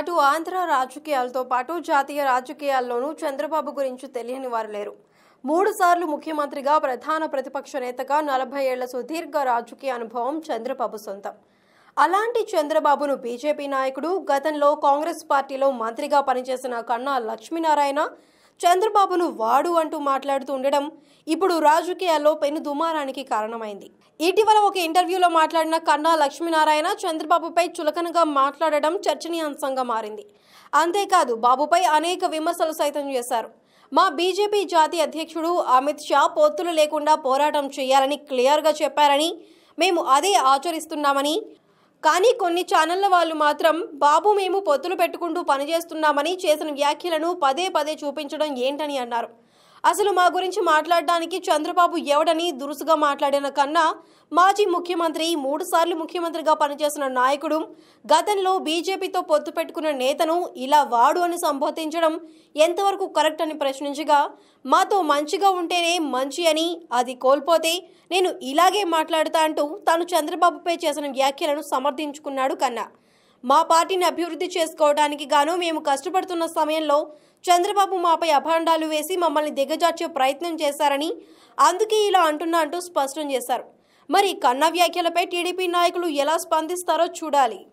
అటు ఆంధ్ర రాజకీయాలతో పాటు జాతీయ రాజకీయాల్లోనూ చంద్రబాబు గురించి తెలియని వారు లేరు మూడు సార్లు ముఖ్యమంత్రిగా ప్రధాన ప్రతిపక్ష నేతగా నలభై ఏళ్ల సుదీర్ఘ రాజకీయ అనుభవం చంద్రబాబు సొంతం అలాంటి చంద్రబాబును బీజేపీ నాయకుడు గతంలో కాంగ్రెస్ పార్టీలో మంత్రిగా పనిచేసిన కన్నా లక్ష్మీనారాయణ చంద్రబాబును వాడు అంటూ మాట్లాడుతూ ఉండడం ఇప్పుడు రాజకీయాల్లో పెను దుమారానికి కారణమైంది ఇటీవల ఒక ఇంటర్వ్యూలో మాట్లాడిన కన్నా లక్ష్మీనారాయణ చంద్రబాబుపై చులకనగా మాట్లాడడం చర్చనీయాంశంగా మారింది అంతేకాదు బాబుపై అనేక విమర్శలు సైతం చేశారు మా బీజేపీ జాతీయ అధ్యక్షుడు అమిత్ షా పొత్తులు లేకుండా పోరాటం చేయాలని క్లియర్గా చెప్పారని మేము అదే ఆచరిస్తున్నామని కానీ కొన్ని ఛానళ్ల వాళ్ళు మాత్రం బాబు మేము పొత్తులు పెట్టుకుంటూ పనిచేస్తున్నామని చేసిన వ్యాఖ్యలను పదే పదే చూపించడం ఏంటని అన్నారు అసలు మా గురించి మాట్లాడడానికి చంద్రబాబు ఎవడని దురుసుగా మాట్లాడిన కన్నా మాజీ ముఖ్యమంత్రి మూడుసార్లు ముఖ్యమంత్రిగా పనిచేసిన నాయకుడు గతంలో బీజేపీతో పొత్తు పెట్టుకున్న నేతను ఇలా వాడు అని సంబోధించడం ఎంతవరకు కరెక్ట్ అని ప్రశ్నించగా మాతో మంచిగా ఉంటేనే మంచి అని అది కోల్పోతే నేను ఇలాగే మాట్లాడతా అంటూ తాను చంద్రబాబుపై చేసిన వ్యాఖ్యలను సమర్థించుకున్నాడు కన్నా మా పార్టీని అభివృద్ధి చేసుకోవడానికి గాను మేము కష్టపడుతున్న సమయంలో చంద్రబాబు మాపై అభాండాలు వేసి మమ్మల్ని దిగజార్చే ప్రయత్నం చేశారని అందుకే ఇలా అంటున్నా అంటూ స్పష్టం చేశారు మరి కన్నా వ్యాఖ్యలపై టీడీపీ నాయకులు ఎలా స్పందిస్తారో చూడాలి